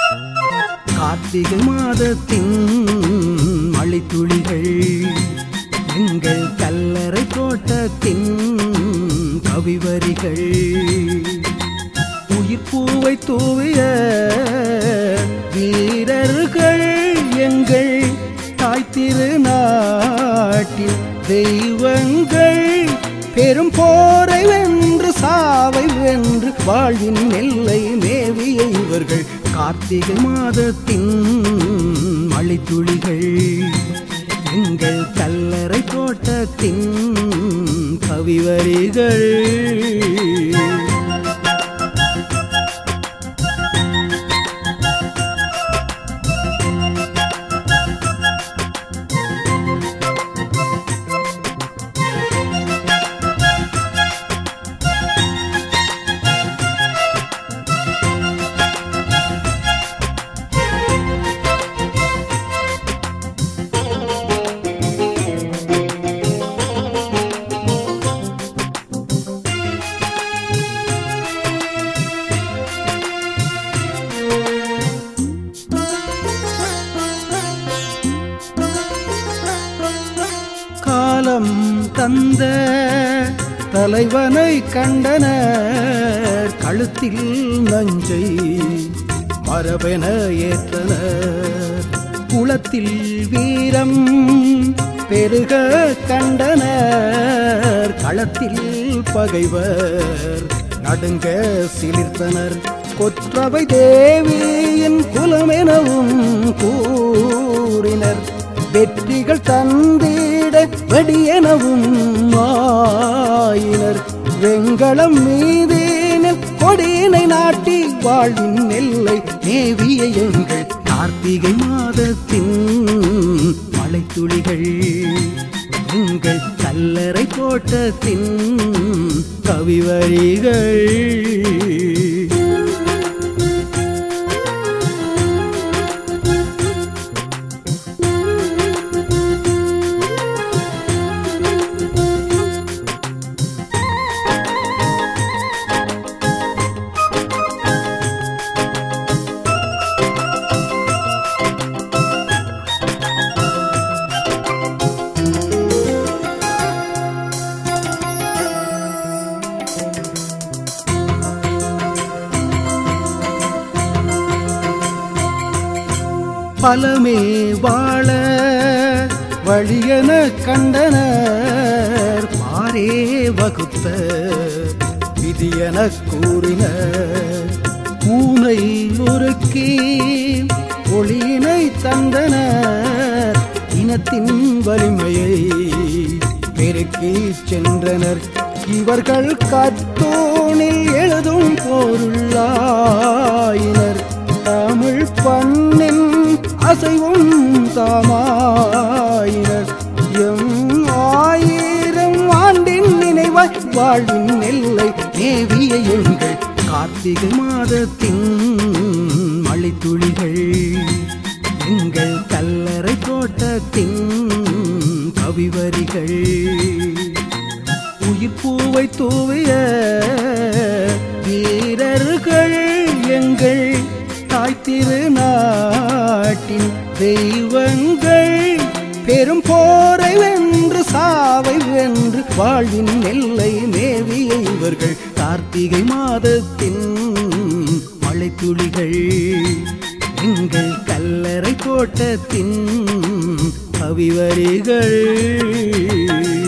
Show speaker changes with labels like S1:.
S1: கார்த்திகை மாதத்தின் மழைத்துளிகள் எங்கள் கல்லறை தோட்டத்தின் கவிவரிகள் உயிர்ப்பூவை தூவிய வீரர்கள் எங்கள் தாய் திருநாட்டின் தெய்வங்கள் பெரும் போரை வென்று சாவை வென்று வாழ்வின் எல்லை மேவிய இவர்கள் கார்த்திகை மாதத்தின் மழைத்துளிகள் எங்கள் கல்லறை தோட்டத்தின் கவிவரிகள் காலம் தந்த தலைவனை கண்டனர் கழுத்தில் நஞ்சை மரபென ஏற்றனர் குளத்தில் வீரம் பெருக கண்டனர் களத்தில் பகைவர் நடுங்க சிலிர்த்தனர் கொற்றவை தேவியின் குலமெனவும் கூறினர் வெற்றிகள் தந்திட வெடியெனவும் ஆயினர் வெண்களம் மீதேனில் கொடியினை நாட்டி வாழ்வின் எல்லை நேவிய எங்கள் கார்த்திகை மாதத்தின் மழைத்துளிகள் எங்கள் கல்லறை தோட்டத்தின் கவிவரிகள் பலமே வாழ வழியென கண்டனர் பாரே வகுத்த விதியென கூறினர் பூனை உருக்கி ஒளியினை தந்தனர் இனத்தின் வலிமையை பெருக்கி சென்றனர் இவர்கள் கத்தோனில் எழுதும் பொருளாயினர் தமிழ் பண்ணின் அசைவும் தாமாயினர் எம் ஆயிரம் ஆண்டின் நினைவாய் வாழ்வின் எல்லை தேவிய எங்கள் கார்த்திகை மாதத்தின் மழைத்துளிகள் எங்கள் கல்லறை தோட்டத்தின் கவிவரிகள் உயிர்ப்பூவை தூவிய வீரர்கள் எங்கள் தாய் திருநாட்டின் தெய்வங்கள் பெரும் போரை வென்று சாவை வென்று வாழ்வின் எல்லை மேவிய இவர்கள் கார்த்திகை மாதத்தின் மழைத்துளிகள் எங்கள் கல்லறை தோட்டத்தின் கவிவரிகள்